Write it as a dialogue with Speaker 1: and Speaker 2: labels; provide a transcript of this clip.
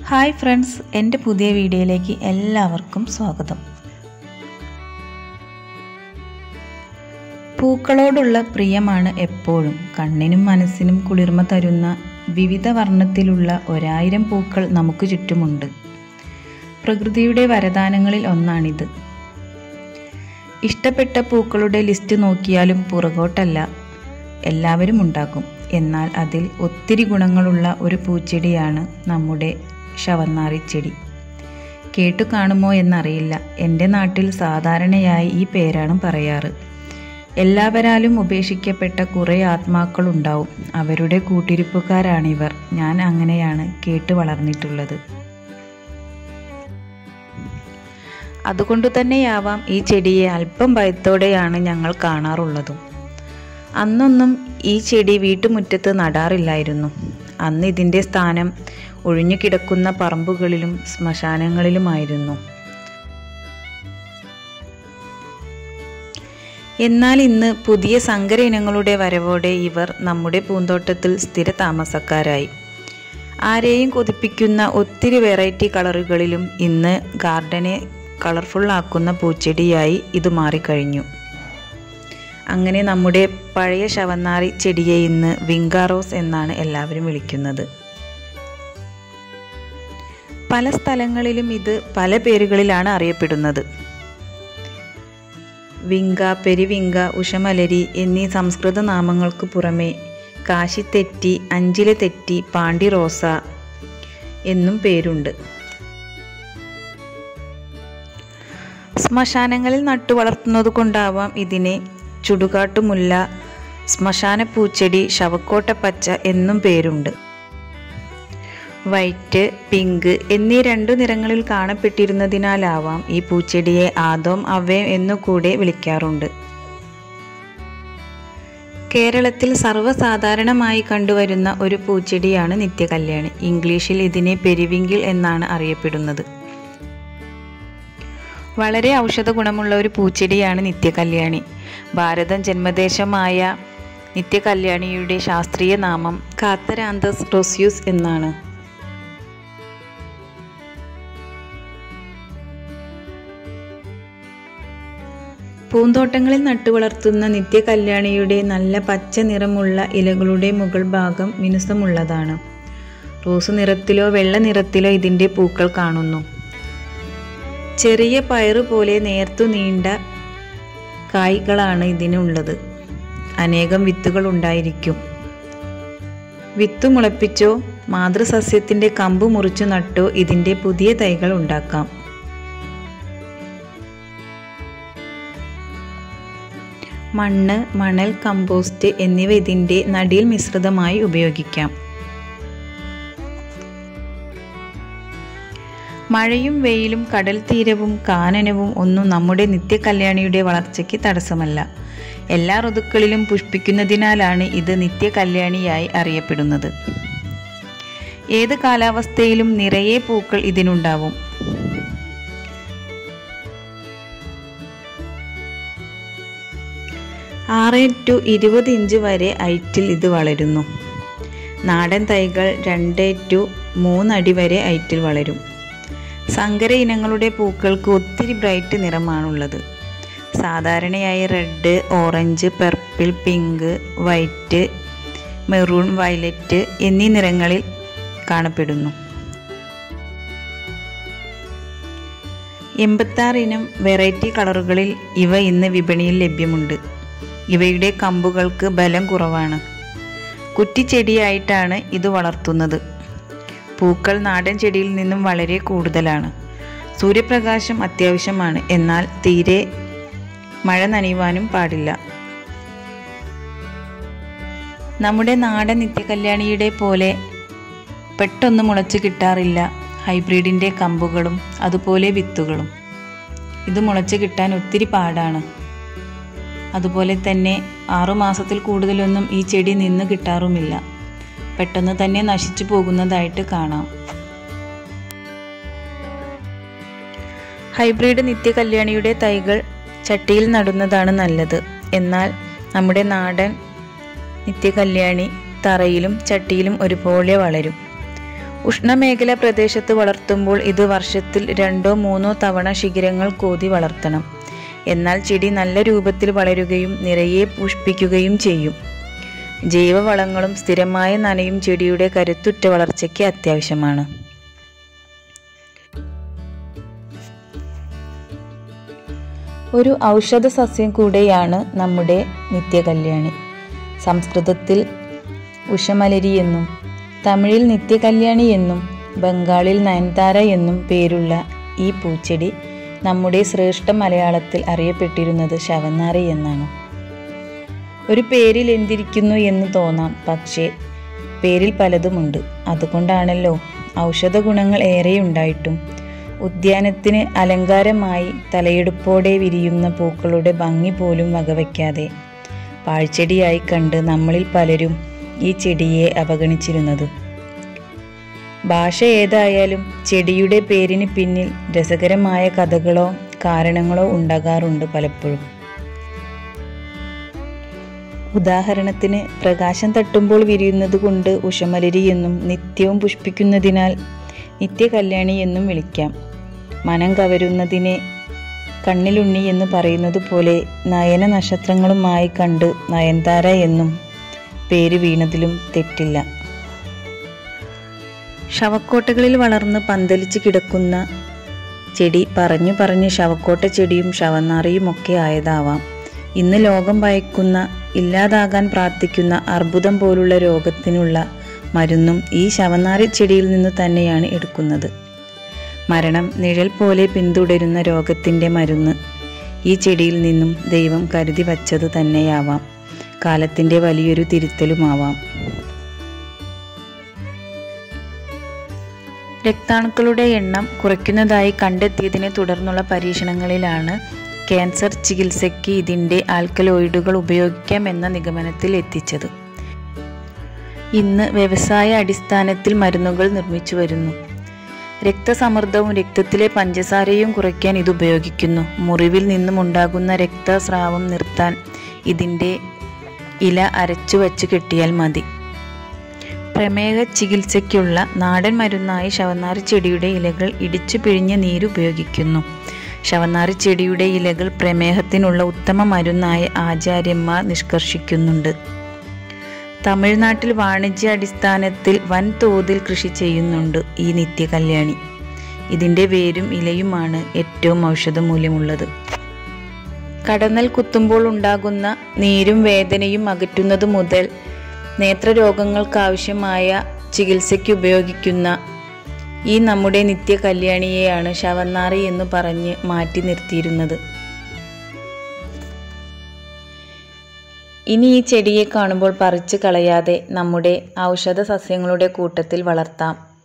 Speaker 1: hi friends എൻ്റെ പുതിയ വീഡിയോയിലേക്ക് എല്ലാവർക്കും സ്വാഗതം പൂക്കളോടുള്ള പ്രിയമാണ് എപ്പോഴും കണ്ണിനും മനസ്സിനും കുളിർമ തരുന്ന വിവിധ വർണ്ണത്തിലുള്ള ഒരായിരം പൂക്കൾ നമുക്ക് ചുറ്റുമുണ്ട് പ്രകൃതിയുടെ വരദാനങ്ങളിൽ ഒന്നാണിത് ഇഷ്ടപ്പെട്ട പൂക്കളുടെ ലിസ്റ്റ് നോക്കിയാലും പുറകോട്ടല്ല എല്ലാവരും ഉണ്ടാക്കും എന്നാൽ അതിൽ ഒത്തിരി ഗുണങ്ങളുള്ള ഒരു പൂച്ചെടിയാണ് നമ്മുടെ ശവന്നാറിച്ചെടി കേട്ടു കാണുമോ എന്നറിയില്ല എൻ്റെ നാട്ടിൽ സാധാരണയായി ഈ പേരാണ് പറയാറ് എല്ലാവരാലും ഉപേക്ഷിക്കപ്പെട്ട കുറേ ആത്മാക്കളുണ്ടാവും അവരുടെ കൂട്ടിരിപ്പുകാരാണിവർ ഞാൻ അങ്ങനെയാണ് കേട്ട് വളർന്നിട്ടുള്ളത് അതുകൊണ്ടു തന്നെയാവാം ഈ ചെടിയെ അല്പം ഭയത്തോടെയാണ് ഞങ്ങൾ കാണാറുള്ളതും അന്നൊന്നും ഈ ചെടി വീട്ടുമുറ്റത്ത് നടാറില്ലായിരുന്നു അന്ന് ഇതിൻ്റെ സ്ഥാനം ഒഴിഞ്ഞു കിടക്കുന്ന പറമ്പുകളിലും ശ്മശാനങ്ങളിലുമായിരുന്നു എന്നാൽ ഇന്ന് പുതിയ സങ്കര ഇനങ്ങളുടെ വരവോടെ ഇവർ നമ്മുടെ പൂന്തോട്ടത്തിൽ സ്ഥിര താമസക്കാരായി ആരെയും കൊതിപ്പിക്കുന്ന ഒത്തിരി വെറൈറ്റി കളറുകളിലും ഇന്ന് ഗാർഡനെ കളർഫുള്ളാക്കുന്ന പൂച്ചെടിയായി ഇത് മാറിക്കഴിഞ്ഞു അങ്ങനെ നമ്മുടെ പഴയ ശവന്നാറി ചെടിയെ ഇന്ന് വിങ്കാറോസ് എന്നാണ് എല്ലാവരും വിളിക്കുന്നത് പല സ്ഥലങ്ങളിലും ഇത് പല പേരുകളിലാണ് അറിയപ്പെടുന്നത് വിങ്ക പെരിവിങ്ക ഉഷമലരി എന്നീ സംസ്കൃത നാമങ്ങൾക്ക് പുറമെ കാശിത്തെറ്റി അഞ്ചിലെ തെറ്റി പാണ്ടി റോസ എന്നും പേരുണ്ട് ശ്മശാനങ്ങളിൽ നട്ടു വളർത്തുന്നത് കൊണ്ടാവാം ഇതിനെ ചുടുകാട്ടുമുല്ല ശ്മശാന പൂച്ചെടി ശവക്കോട്ടപ്പച്ച എന്നും പേരുണ്ട് വൈറ്റ് പിങ്ക് എന്നീ രണ്ടു നിറങ്ങളിൽ കാണപ്പെട്ടിരുന്നതിനാലാവാം ഈ പൂച്ചെടിയെ ആദോം അവയം എന്നുകൂടെ വിളിക്കാറുണ്ട് കേരളത്തിൽ സർവ്വസാധാരണമായി കണ്ടുവരുന്ന ഒരു പൂച്ചെടിയാണ് നിത്യകല്യാണി ഇംഗ്ലീഷിൽ ഇതിനെ പെരിവിങ്കിൾ എന്നാണ് അറിയപ്പെടുന്നത് വളരെ ഔഷധ ഗുണമുള്ള ഒരു പൂച്ചെടിയാണ് നിത്യകല്യാണി ഭാരതം ജന്മദേശമായ നിത്യകല്യാണിയുടെ ശാസ്ത്രീയ നാമം കാത്തരാന്തസ് റോസ്യൂസ് എന്നാണ് പൂന്തോട്ടങ്ങളിൽ നട്ടുവളർത്തുന്ന നിത്യകല്യാണിയുടെ നല്ല പച്ച നിറമുള്ള ഇലകളുടെ മുകൾ ഭാഗം മിനുസമുള്ളതാണ് റോസ് നിറത്തിലോ വെള്ള നിറത്തിലോ ഇതിൻ്റെ പൂക്കൾ കാണുന്നു ചെറിയ പയറ് പോലെ നേർത്തു നീണ്ട കായ്കളാണ് ഇതിനുള്ളത് അനേകം വിത്തുകൾ ഉണ്ടായിരിക്കും വിത്ത് മുളപ്പിച്ചോ മാതൃസസ്യത്തിൻ്റെ കമ്പ് മുറിച്ചു നട്ടോ ഇതിൻ്റെ പുതിയ തൈകൾ ഉണ്ടാക്കാം മണ്ണ് മണൽ കമ്പോസ്റ്റ് എന്നിവ ഇതിൻ്റെ നടിയിൽ മിശ്രിതമായി ഉപയോഗിക്കാം മഴയും വെയിലും കടൽ തീരവും കാനനവും ഒന്നും നമ്മുടെ നിത്യകല്യാണിയുടെ വളർച്ചയ്ക്ക് തടസ്സമല്ല എല്ലാ ഋതുക്കളിലും പുഷ്പിക്കുന്നതിനാലാണ് ഇത് നിത്യകല്യാണിയായി അറിയപ്പെടുന്നത് ഏത് കാലാവസ്ഥയിലും നിറയെ പൂക്കൾ ഇതിനുണ്ടാവും ആറ് ടു ഇരുപത് ഇഞ്ച് വരെ ഹൈറ്റിൽ ഇത് വളരുന്നു നാടൻ തൈകൾ രണ്ട് ടു മൂന്നടി വരെ ഹൈറ്റിൽ വളരും സങ്കര ഇനങ്ങളുടെ പൂക്കൾക്ക് ഒത്തിരി ബ്രൈറ്റ് നിറമാണുള്ളത് സാധാരണയായി red orange purple pink white maroon violet എന്നീ നിറങ്ങളിൽ കാണപ്പെടുന്നു എൺപത്താറ് ഇനം വെറൈറ്റി കളറുകളിൽ ഇവ ഇന്ന് വിപണിയിൽ ലഭ്യമുണ്ട് ഇവയുടെ കമ്പുകൾക്ക് ബലം കുറവാണ് കുറ്റിച്ചെടിയായിട്ടാണ് ഇത് വളർത്തുന്നത് പൂക്കൾ നാടൻ ചെടിയിൽ നിന്നും വളരെ കൂടുതലാണ് സൂര്യപ്രകാശം അത്യാവശ്യമാണ് എന്നാൽ തീരെ മഴ നനയുവാനും പാടില്ല നമ്മുടെ നാടൻ നിത്യകല്യാണിയുടെ പോലെ പെട്ടെന്ന് മുളച്ച് കിട്ടാറില്ല ഹൈബ്രിഡിൻ്റെ കമ്പുകളും അതുപോലെ വിത്തുകളും ഇത് മുളച്ച് കിട്ടാൻ ഒത്തിരി പാടാണ് അതുപോലെ തന്നെ ആറുമാസത്തിൽ കൂടുതലൊന്നും ഈ ചെടി നിന്ന് കിട്ടാറുമില്ല പെട്ടെന്ന് തന്നെ നശിച്ചു പോകുന്നതായിട്ട് കാണാം ഹൈബ്രിഡ് നിത്യകല്യാണിയുടെ തൈകൾ ചട്ടിയിൽ നടുന്നതാണ് നല്ലത് എന്നാൽ നമ്മുടെ നാടൻ നിത്യകല്യാണി തറയിലും ചട്ടിയിലും ഒരുപോലെ വളരും ഉഷ്ണമേഖല പ്രദേശത്ത് വളർത്തുമ്പോൾ ഇത് വർഷത്തിൽ രണ്ടോ മൂന്നോ തവണ ശിഖരങ്ങൾ കോതി വളർത്തണം എന്നാൽ ചെടി നല്ല രൂപത്തിൽ വളരുകയും നിറയെ പുഷ്പിക്കുകയും ചെയ്യും ജൈവവളങ്ങളും സ്ഥിരമായ നനയും ചെടിയുടെ കരുത്തുറ്റ വളർച്ചയ്ക്ക് അത്യാവശ്യമാണ് ഒരു ഔഷധ സസ്യം കൂടെയാണ് നമ്മുടെ നിത്യകല്യാണി സംസ്കൃതത്തിൽ ഉഷമലരി എന്നും തമിഴിൽ നിത്യകല്യാണി എന്നും ബംഗാളിൽ നയൻതാര എന്നും പേരുള്ള ഈ പൂച്ചെടി നമ്മുടെ ശ്രേഷ്ഠ മലയാളത്തിൽ അറിയപ്പെട്ടിരുന്നത് ശവന്നാറി എന്നാണ് ഒരു പേരിൽ എന്തിരിക്കുന്നു എന്ന് തോന്നാം പക്ഷേ പേരിൽ പലതുമുണ്ട് അതുകൊണ്ടാണല്ലോ ഔഷധ ഗുണങ്ങൾ ഏറെയുണ്ടായിട്ടും ഉദ്യാനത്തിന് അലങ്കാരമായി തലയെടുപ്പോടെ വിരിയുന്ന പൂക്കളുടെ ഭംഗി പോലും വകവയ്ക്കാതെ പാഴ്ചെടിയായി കണ്ട് നമ്മളിൽ പലരും ഈ ചെടിയെ അവഗണിച്ചിരുന്നത് ഭാഷ ഏതായാലും ചെടിയുടെ പേരിന് പിന്നിൽ രസകരമായ കഥകളോ കാരണങ്ങളോ ഉണ്ടാകാറുണ്ട് പലപ്പോഴും ഉദാഹരണത്തിന് പ്രകാശം തട്ടുമ്പോൾ വിരിയുന്നത് കൊണ്ട് ഉഷമലരി എന്നും നിത്യവും പുഷ്പിക്കുന്നതിനാൽ നിത്യകല്യാണി എന്നും വിളിക്കാം മനം കവരുന്നതിനെ കണ്ണിലുണ്ണി എന്ന് പറയുന്നത് പോലെ നയന നക്ഷത്രങ്ങളുമായി കണ്ട് നയൻതാര എന്നും പേര് വീണതിലും തെറ്റില്ല ശവക്കോട്ടകളിൽ വളർന്ന് പന്തലിച്ച് കിടക്കുന്ന ചെടി പറഞ്ഞു പറഞ്ഞ് ശവക്കോട്ട ചെടിയും ശവനാറിയും ഒക്കെ ആയതാവാം ഇന്ന് ലോകം ഭയക്കുന്ന ഇല്ലാതാകാൻ പ്രാർത്ഥിക്കുന്ന അർബുദം പോലുള്ള രോഗത്തിനുള്ള മരുന്നും ഈ ശവനാറി ചെടിയിൽ നിന്ന് തന്നെയാണ് എടുക്കുന്നത് മരണം നിഴൽ പോലെ പിന്തുടരുന്ന രോഗത്തിൻ്റെ മരുന്ന് ഈ ചെടിയിൽ നിന്നും ദൈവം കരുതി വച്ചത് തന്നെയാവാം കാലത്തിൻ്റെ വലിയൊരു തിരുത്തലുമാവാം രക്താണുക്കളുടെ എണ്ണം കുറയ്ക്കുന്നതായി കണ്ടെത്തിയതിനെ തുടർന്നുള്ള പരീക്ഷണങ്ങളിലാണ് ക്യാൻസർ ചികിത്സയ്ക്ക് ഇതിൻ്റെ ആൽക്കലോയിഡുകൾ ഉപയോഗിക്കാമെന്ന നിഗമനത്തിൽ എത്തിച്ചത് ഇന്ന് വ്യവസായ അടിസ്ഥാനത്തിൽ മരുന്നുകൾ നിർമ്മിച്ചു വരുന്നു രക്തസമ്മർദ്ദവും രക്തത്തിലെ പഞ്ചസാരയും കുറയ്ക്കാൻ ഇത് ഉപയോഗിക്കുന്നു മുറിവിൽ നിന്നും ഉണ്ടാകുന്ന രക്തസ്രാവം നിർത്താൻ ഇതിൻ്റെ ഇല അരച്ചു വച്ച് കെട്ടിയാൽ മതി പ്രമേഹ ചികിത്സയ്ക്കുള്ള നാടൻ മരുന്നായി ശവനാറി ചെടിയുടെ ഇലകൾ ഇടിച്ചു പിഴിഞ്ഞ നീര് ഉപയോഗിക്കുന്നു ശവനാറി ചെടിയുടെ ഇലകൾ പ്രമേഹത്തിനുള്ള ഉത്തമ മരുന്നായി ആചാര്യന്മാർ നിഷ്കർഷിക്കുന്നുണ്ട് തമിഴ്നാട്ടിൽ വാണിജ്യ അടിസ്ഥാനത്തിൽ വൻതോതിൽ കൃഷി ചെയ്യുന്നുണ്ട് ഈ നിത്യകല്യാണി ഇതിൻ്റെ വേരും ഇലയുമാണ് ഏറ്റവും ഔഷധമൂല്യമുള്ളത് കടന്നൽ കുത്തുമ്പോൾ ഉണ്ടാകുന്ന നീരും വേദനയും അകറ്റുന്നത് മുതൽ നേത്രരോഗങ്ങൾക്കാവശ്യമായ ചികിത്സയ്ക്ക് ഉപയോഗിക്കുന്ന ഈ നമ്മുടെ നിത്യ കല്യാണിയെയാണ് ശവന്നാറി എന്ന് പറഞ്ഞ് മാറ്റി നിർത്തിയിരുന്നത് ഇനി ഈ ചെടിയെ കാണുമ്പോൾ പറിച്ചു കളയാതെ നമ്മുടെ ഔഷധ സസ്യങ്ങളുടെ കൂട്ടത്തിൽ വളർത്താം